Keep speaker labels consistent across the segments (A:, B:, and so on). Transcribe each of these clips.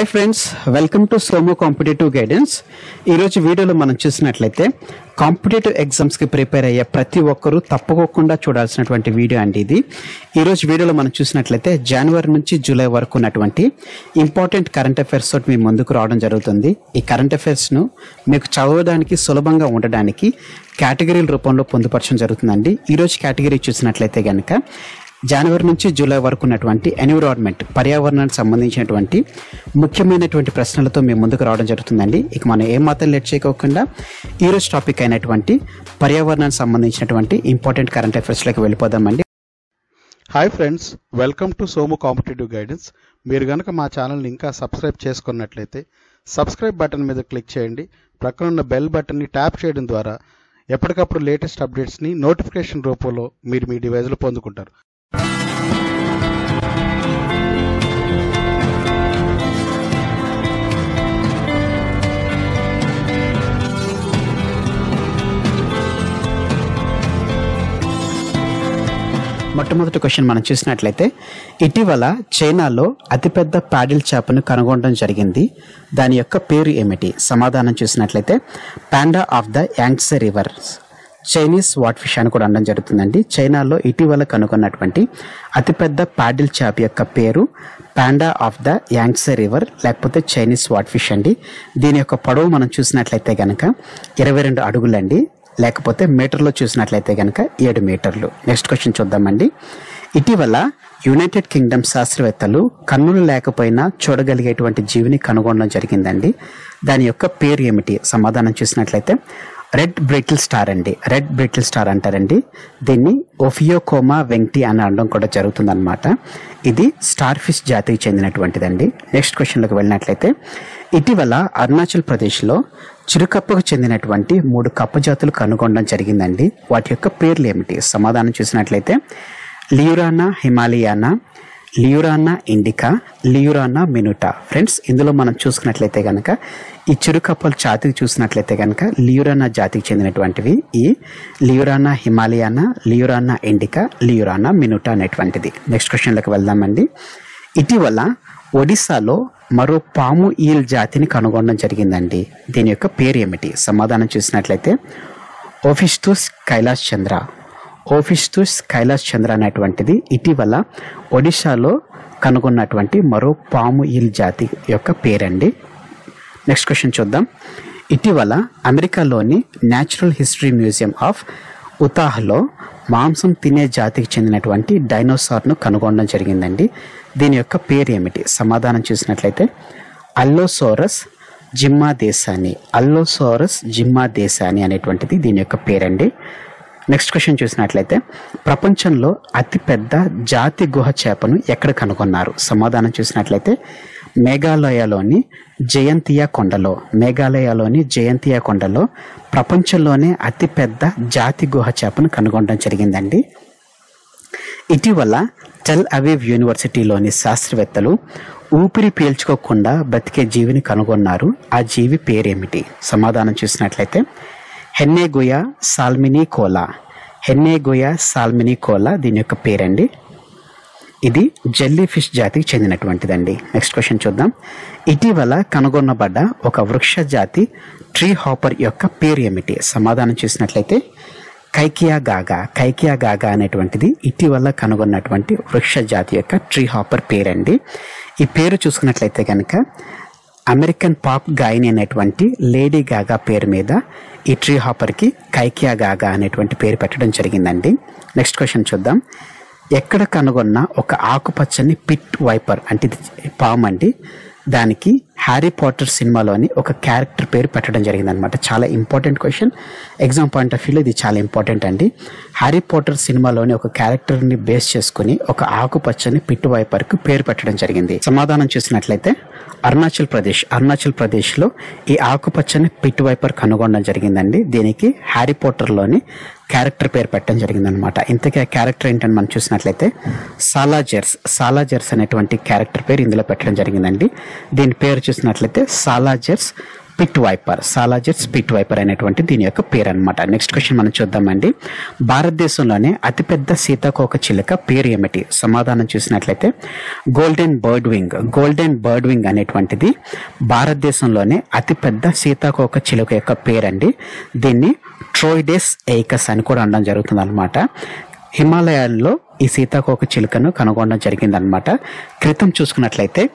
A: hi friends welcome to Somo competitive guidance ఈరోజు వీడియోలో మనం చూసినట్లయితే కాంపిటేటివ్ ఎగ్జామ్స్కి ప్రిపేర్ అయ్యే ప్రతి ఒక్కరూ తప్పకోకుండా చూడాల్సినటువంటి వీడియో అండి ఇది ఈరోజు వీడియోలో మనం చూసినట్లయితే జనవరి నుంచి జూలై వరకు ఉన్నటువంటి ఇంపార్టెంట్ కరెంట్ అఫైర్స్ తోటి మీ ముందుకు రావడం జరుగుతుంది ఈ కరెంట్ అఫైర్స్ను మీకు చదవడానికి సులభంగా ఉండడానికి కేటగిరీల రూపంలో పొందుపరచడం జరుగుతుందండి ఈరోజు కేటగిరీ చూసినట్లయితే కనుక జనవరి నుంచి జూలై వరకు ఉన్నటువంటి ఎన్విరాన్మెంట్ పర్యావరణానికి సంబంధించినటువంటి ముఖ్యమైనటువంటి ప్రశ్నలతో మేము ముందుకు రావడం జరుగుతుందండి ఇక మనం ఏం మాత్రం లేట్ చేయకోకుండా ఈరోజు టాపిక్ అయినటువంటి పర్యావరణానికి సంబంధించినటువంటి ఇంపార్టెంట్ కరెంట్ అఫైర్స్లోకి వెళ్ళిపోదామండి
B: hi friends welcome to Somu competitive guidance మీరు కనుక మా ఛానల్ని ఇంకా సబ్స్క్రైబ్ చేసుకున్నట్లయితే సబ్స్క్రైబ్ బటన్ మీద క్లిక్ చేయండి ప్రక్కన ఉన్న బెల్ బటన్ని ట్యాప్ చేయడం ద్వారా ఎప్పటికప్పుడు లేటెస్ట్ అప్డేట్స్ని నోటిఫికేషన్ రూపంలో మీరు మీ డివైజ్లో పొందుకుంటారు
A: మొట్టమొదటి క్వశ్చన్ మనం చూసినట్లయితే ఇటీవల చైనాలో అతిపెద్ద ప్యాడిల్ చేపను కనుగొనడం జరిగింది దాని యొక్క పేరు ఏమిటి సమాధానం చూసినట్లయితే panda of the Yangtze river Chinese what fish అని కూడా అనడం జరుగుతుందండి చైనాలో ఇటీవల కనుగొన్నటువంటి అతిపెద్ద ప్యాడిల్ చేప యొక్క పేరు panda of the Yangtze river లేకపోతే చైనీస్ వాట్ ఫిష్ అండి దీని యొక్క పొడవు మనం చూసినట్లయితే కనుక ఇరవై రెండు అడుగులండి లేకపోతే మీటర్లో చూసినట్లయితే కనుక ఏడు మీటర్లు నెక్స్ట్ క్వశ్చన్ చూద్దామండి ఇటీవల యునైటెడ్ కింగ్డమ్ శాస్త్రవేత్తలు కన్నులు లేకపోయినా చూడగలిగేటువంటి జీవిని కనుగొనడం జరిగిందండి దాని యొక్క పేరు ఏమిటి సమాధానం చూసినట్లయితే రెడ్ బ్రిటిల్ స్టార్ అండి రెడ్ బ్రిటిల్ స్టార్ అంటారండి దీన్ని ఓఫియోకోమా వెంక్టి అని అనడం కూడా జరుగుతుందన్నమాట ఇది స్టార్ ఫిష్ జాతికి చెందినటువంటిదండి నెక్స్ట్ క్వశ్చన్లోకి వెళ్ళినట్లయితే ఇటీవల అరుణాచల్ ప్రదేశ్లో చిరుకప్పకు చెందినటువంటి మూడు కప్ప జాతులు కనుగొనడం జరిగిందండి వాటి యొక్క పేర్లు ఏమిటి సమాధానం చూసినట్లయితే లియురానా హిమాలయానా లియురానా ఇండికా లియురానా మినుటా ఫ్రెండ్స్ ఇందులో మనం చూసుకున్నట్లయితే కనుక ఈ చిరుకప్పల జాతికి చూసినట్లయితే కనుక లియురానా జాతికి చెందినటువంటివి ఈ లియురానా హిమాలయానా లియురానా ఇండికా లియురానా మినుటా అనేటువంటిది నెక్స్ట్ క్వశ్చన్లోకి వెళ్దామండి ఇటీవల ఒడిశాలో మరో పాము ఈల్ జాతిని కనుగొనడం జరిగిందండి దీని యొక్క పేరు ఏమిటి సమాధానం చూసినట్లయితే ఓఫిస్టూస్ కైలాస్ చంద్ర ఓఫిస్టూస్ కైలాస్ చంద్ర అనేటువంటిది ఇటీవల ఒడిశాలో కనుగొన్నటువంటి మరో పాము ఈల్ జాతి యొక్క పేరండి నెక్స్ట్ క్వశ్చన్ చూద్దాం ఇటీవల అమెరికాలోని న్యాచురల్ హిస్టరీ మ్యూజియం ఆఫ్ ఉతాహ్లో మాంసం తినే జాతికి చెందినటువంటి డైనోసార్ను కనుగొనడం జరిగిందండి దీని యొక్క పేరు ఏమిటి సమాధానం చూసినట్లయితే అల్లోసోరస్ జిమ్మా దేశాని అల్లోసోరస్ జిమ్మా దేశాని అనేటువంటిది దీని యొక్క పేరండి నెక్స్ట్ క్వశ్చన్ చూసినట్లయితే ప్రపంచంలో అతిపెద్ద జాతి గుహ చేపను ఎక్కడ కనుగొన్నారు సమాధానం చూసినట్లయితే మేఘాలయలోని జయంతియా కొండలో మేఘాలయలోని జయంతియా కొండలో ప్రపంచంలోనే అతిపెద్ద జాతి గుహ చేపను కనుగొనడం జరిగిందండి ఇటీవల టెల్ అవీవ్ యూనివర్సిటీలోని శాస్త్రవేత్తలు ఊపిరి పీల్చుకోకుండా బతికే జీవిని కనుగొన్నారు ఆ జీవి పేరేమిటి సమాధానం చూసినట్లయితే హెన్నేగుయా సాల్మినీ కోలా హెన్నేగుయా సాల్మినీ కోలా దీని యొక్క పేరండి ఇది జెల్లీ ఫిష్ జాతికి చెందినటువంటిదండి నెక్స్ట్ క్వశ్చన్ చూద్దాం ఇటీవల కనుగొనబడ్డ ఒక వృక్ష జాతి ట్రీ హాపర్ యొక్క పేరు ఏమిటి సమాధానం చూసినట్లయితే కైకియా గాగా కైకియా గాగా అనేటువంటిది ఇటీవల కనుగొన్నటువంటి వృక్ష జాతి యొక్క ట్రీ హాపర్ పేరండి ఈ పేరు చూసుకున్నట్లయితే కనుక అమెరికన్ పాప్ గాయని అనేటువంటి లేడీ గాగా పేరు మీద ఈ ట్రీ హాపర్కి కైకియా గాగా అనేటువంటి పేరు పెట్టడం జరిగిందండి నెక్స్ట్ క్వశ్చన్ చూద్దాం ఎక్కడ కనుగొన్న ఒక ఆకుపచ్చని పిట్ వైపర్ అంటే ఇది పాము అండి దానికి హ్యారీ పాటర్ సినిమాలోని ఒక క్యారెక్టర్ పేరు పెట్టడం జరిగిందనమాట చాలా important question exam point of వ్యూలో ఇది చాలా ఇంపార్టెంట్ అండి హ్యారీ పాటర్ సినిమాలోని ఒక క్యారెక్టర్ని బేస్ చేసుకుని ఒక ఆకుపచ్చని పిట్ వైపర్కు పేరు పెట్టడం జరిగింది సమాధానం చూసినట్లయితే అరుణాచల్ ప్రదేశ్ అరుణాచల్ ప్రదేశ్లో ఈ ఆకుపచ్చని పిట్ వైపర్ కనుగొనడం జరిగిందండి దీనికి హ్యారీ పోటర్లోని క్యారెక్టర్ పేరు పెట్టడం జరిగిందనమాట ఇంతకీ ఆ క్యారెక్టర్ ఏంటని మనం చూసినట్లయితే సాలాజెర్స్ సాలాజెర్స్ అనేటువంటి క్యారెక్టర్ పేరు ఇందులో పెట్టడం జరిగిందండి దీని పేరు చూసినట్లయితే Salazar's pit viper Salazar's spit viper అనేటువంటి దీని యొక్క పేరు అనమాట నెక్స్ట్ క్వశ్చన్ మనం చూద్దామండి భారతదేశంలోనే అతిపెద్ద సీతాకోక చిలుక పేరు ఏమిటి సమాధానం చూసినట్లయితే golden bird wing golden bird wing అనేటువంటిది భారతదేశంలోనే అతిపెద్ద సీతాకోక చిలుక యొక్క పేరండి దీన్ని ట్రోయిడెస్ ఎయికస్ అని కూడా అనడం జరుగుతుంది అనమాట హిమాలయాల్లో ఈ సీతాకోక చిలుకను కనుగొనడం జరిగిందనమాట క్రితం చూసుకున్నట్లయితే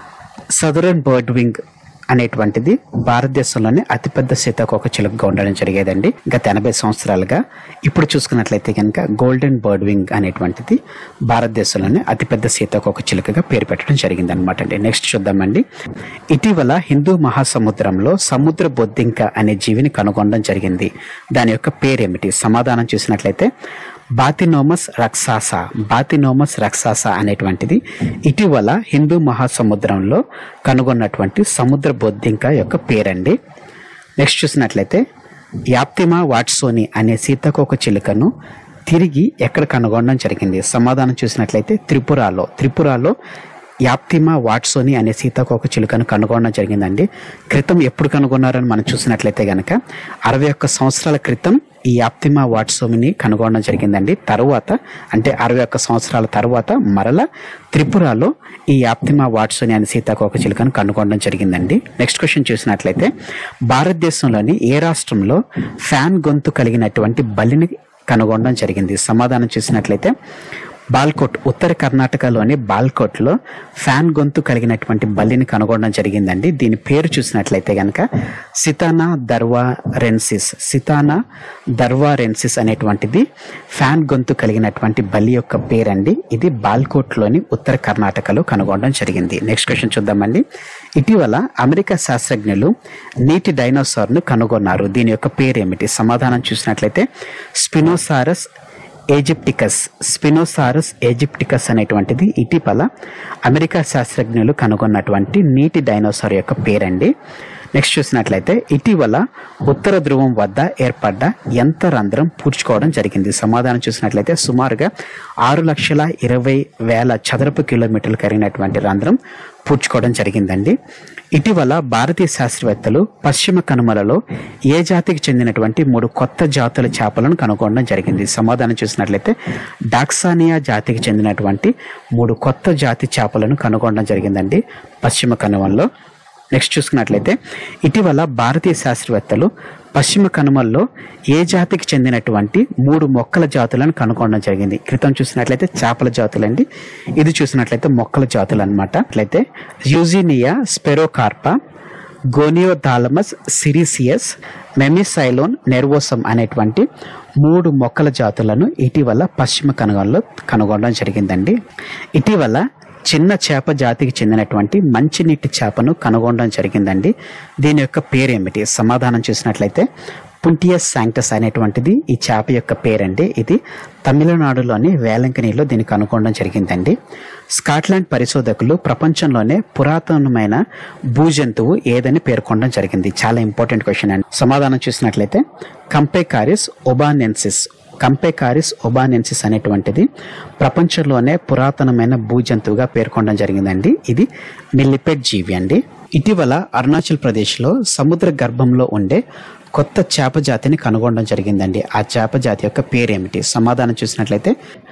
A: సదరన్ బర్డ్ వింగ్ అనేటువంటిది భారతదేశంలోనే అతిపెద్ద సీతాకోక చిలుకగా ఉండడం జరిగేదండి గత ఎనభై సంవత్సరాలుగా ఇప్పుడు చూసుకున్నట్లయితే కనుక గోల్డెన్ బర్డ్ వింగ్ అనేటువంటిది భారతదేశంలోనే అతిపెద్ద సీతాకోక చిలుకగా పేరు పెట్టడం జరిగింది అనమాట అండి నెక్స్ట్ చూద్దామండి ఇటీవల హిందూ మహాసముద్రంలో సముద్ర బొద్దింక అనే జీవిని కనుగొనడం జరిగింది దాని యొక్క పేరేమిటి సమాధానం చూసినట్లయితే బాతినోమస్ రక్సాస బాతినోమస్ రక్సాస అనేటువంటిది ఇటీవల హిందూ మహాసముద్రంలో కనుగొన్నటువంటి సముద్ర బొద్దింక యొక్క పేరండి నెక్స్ట్ చూసినట్లయితే యాప్తిమా వాట్సోని అనే సీతాకోక చిలుకను తిరిగి ఎక్కడ కనుగొనడం జరిగింది సమాధానం చూసినట్లయితే త్రిపురలో త్రిపురలో యాప్తిమా వాట్సోని అనే సీతాకోక చిలుకను కనుగొనడం జరిగిందండి క్రితం ఎప్పుడు కనుగొన్నారని మనం చూసినట్లయితే గనక అరవై ఒక్క సంవత్సరాల క్రితం ఈ యాప్తిమా వాట్సోమిని కనుగొనడం జరిగిందండి తరువాత అంటే అరవై ఒక్క సంవత్సరాల తరువాత మరల త్రిపురలో ఈ యాప్తిమా వాట్సోని అనే సీతాకోక చిలుకను కనుగొనడం జరిగిందండి నెక్స్ట్ క్వశ్చన్ చూసినట్లయితే భారతదేశంలోని ఏ రాష్ట్రంలో ఫ్యాన్ గొంతు కలిగినటువంటి బలిని కనుగొనడం జరిగింది సమాధానం చూసినట్లయితే బాల్కోట్ ఉత్తర కర్ణాటకలోని బాల్కోట్లో ఫ్యాన్ గొంతు కలిగినటువంటి బల్లిని కనుగొనడం జరిగిందండి దీని పేరు చూసినట్లయితే కనుక సితానా దర్వా రెన్సిస్ సితానా దర్వా రెన్సిస్ అనేటువంటిది ఫ్యాన్ గొంతు కలిగినటువంటి బల్లి యొక్క పేరండి ఇది బాల్కోట్లోని ఉత్తర కర్ణాటకలో కనుగొనడం జరిగింది నెక్స్ట్ క్వశ్చన్ చూద్దామండి ఇటీవల అమెరికా శాస్త్రజ్ఞులు నీటి డైనోసార్ను కనుగొన్నారు దీని యొక్క పేరేమిటి సమాధానం చూసినట్లయితే స్పినోసారస్ ఏజిప్టికస్ స్పినోసారస్ ఏజిప్టికస్ అనేటువంటిది ఇటీవల అమెరికా శాస్త్రజ్ఞులు కనుగొన్నటువంటి నీటి డైనోసార్ యొక్క పేరండి నెక్స్ట్ చూసినట్లయితే ఇటీవల ఉత్తర ధ్రువం వద్ద ఏర్పడ్డ ఎంత రంధ్రం పూడ్చుకోవడం జరిగింది సమాధానం చూసినట్లయితే సుమారుగా ఆరు లక్షల ఇరవై వేల చదరపు కిలోమీటర్లు కరిగినటువంటి రంధ్రం పూడ్చుకోవడం జరిగిందండి ఇటీవల భారతీయ శాస్త్రవేత్తలు పశ్చిమ కనుమలలో ఏ జాతికి చెందినటువంటి మూడు కొత్త జాతుల చేపలను కనుగొనడం జరిగింది సమాధానం చూసినట్లయితే డాక్సానియా జాతికి చెందినటువంటి మూడు కొత్త జాతి చేపలను కనుగొనడం జరిగిందండి పశ్చిమ కనుమల్లో నెక్స్ట్ చూసుకున్నట్లయితే ఇటీవల భారతీయ శాస్త్రవేత్తలు పశ్చిమ కనుమల్లో ఏ జాతికి చెందినటువంటి మూడు మొక్కల జాతులను కనుగొనడం జరిగింది క్రితం చూసినట్లయితే చేపల జాతులండి ఇది చూసినట్లయితే మొక్కల జాతులు అనమాట అట్లయితే యూజినియా స్పెరోకార్పా గోనియోథాలమస్ సిరిసియస్ మెమిసైలోన్ నెర్వోసమ్ అనేటువంటి మూడు మొక్కల జాతులను ఇటీవల పశ్చిమ కనుగొనలో కనుగొనడం జరిగిందండి ఇటీవల చిన్న చేప జాతికి చెందినటువంటి మంచినీటి చేపను కనుగొనడం జరిగిందండి దీని యొక్క పేరేమిటి సమాధానం చూసినట్లయితే పుంటియస్ శాంక్టస్ అనేటువంటిది ఈ చేప యొక్క పేరండి ఇది తమిళనాడులోని వేలంకనిలో దీన్ని కనుగొనడం జరిగిందండి స్కాట్లాండ్ పరిశోధకులు ప్రపంచంలోనే పురాతనమైన భూజంతువు ఏదని పేర్కొనడం జరిగింది చాలా ఇంపార్టెంట్ క్వశ్చన్ అండి సమాధానం చూసినట్లయితే కంపేకారిస్ ఒబానెన్సిస్ కంపేకారిస్ ఒబానెన్సిస్ అనేటువంటిది ప్రపంచంలోనే పురాతనమైన భూజంతువుగా పేర్కొనడం జరిగిందండి ఇది మిల్లిపెట్ జీవి అండి ఇటీవల అరుణాచల్ ప్రదేశ్లో సముద్ర గర్భంలో ఉండే కొత్త చేప జాతిని కనుగొనడం జరిగిందండి ఆ చేప జాతి యొక్క పేరేమిటి సమాధానం చూసినట్లయితే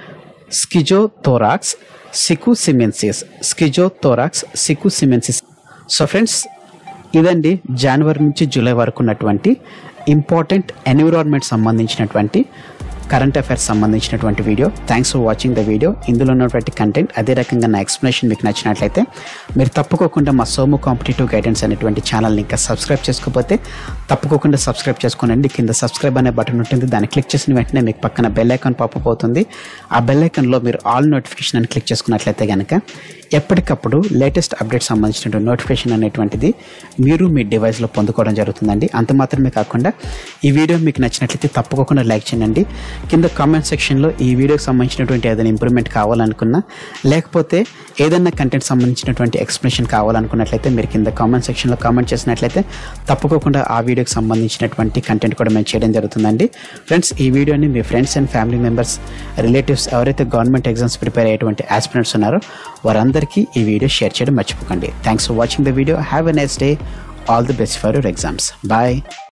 A: స్కిజోథోరాక్స్ సికుసిమెన్సిస్ స్కిజోథోరాక్స్ సికుసిమెన్సిస్ సో ఫ్రెండ్స్ ఇదండి జనవరి నుంచి జూలై వరకు ఉన్నటువంటి ఇంపార్టెంట్ ఎన్విరాన్మెంట్ సంబంధించినటువంటి కరెంట్ అఫైర్స్ సంబంధించినటువంటి video thanks for watching the video ఇందులో ఉన్నటువంటి కంటెంట్ అదే రకంగా నా ఎక్స్ప్లెనేషన్ మీకు నచ్చినట్లయితే మీరు తప్పుకోకుండా మా సోము కాంపిటేటివ్ గైడెన్స్ అనేటువంటి ఛానల్ని ఇంకా సబ్స్క్రైబ్ చేసుకోకపోతే తప్పుకోకుండా సబ్స్క్రైబ్ చేసుకోనండి కింద సబ్స్క్రైబ్ అనే బటన్ ఉంటుంది దాన్ని క్లిక్ చేసిన వెంటనే మీకు పక్కన బెల్ ఐకాన్ పాపప్ అవుతుంది ఆ బెల్ ఐకాన్లో మీరు ఆల్ నోటిఫికేషన్ అని క్లిక్ చేసుకున్నట్లయితే కనుక ఎప్పటికప్పుడు లేటెస్ట్ అప్డేట్ సంబంధించినటువంటి నోటిఫికేషన్ అనేటువంటిది మీరు మీ డివైస్లో పొందుకోవడం జరుగుతుందండి అంత మాత్రమే కాకుండా ఈ వీడియో మీకు నచ్చినట్లయితే తప్పకుండా లైక్ చేయండి కింద కామెంట్ సెక్షన్లో ఈ వీడియోకి సంబంధించినటువంటి ఏదైనా ఇంప్రూవ్మెంట్ కావాలనుకున్నా లేకపోతే ఏదైనా కంటెంట్ సంబంధించినటువంటి ఎక్స్ప్లెనేషన్ కావాలనుకున్నట్లయితే మీరు కింద కామెంట్ సెక్షన్లో కామెంట్ చేసినట్లయితే తప్పకుండా ఆ వీడియోకి సంబంధించినటువంటి కంటెంట్ కూడా మేము చేయడం జరుగుతుందండి ఫ్రెండ్స్ ఈ వీడియోని మీ friends and family members relatives ఎవరైతే గవర్నమెంట్ ఎగ్జామ్స్ ప్రిపేర్ అయ్యేటువంటి ఆస్పిరెంట్స్ ఉన్నారో వారందరికీ ఈ వీడియో షేర్ చేయడం మర్చిపోకండి thanks for watching the video have a nice day all the best for your exams bye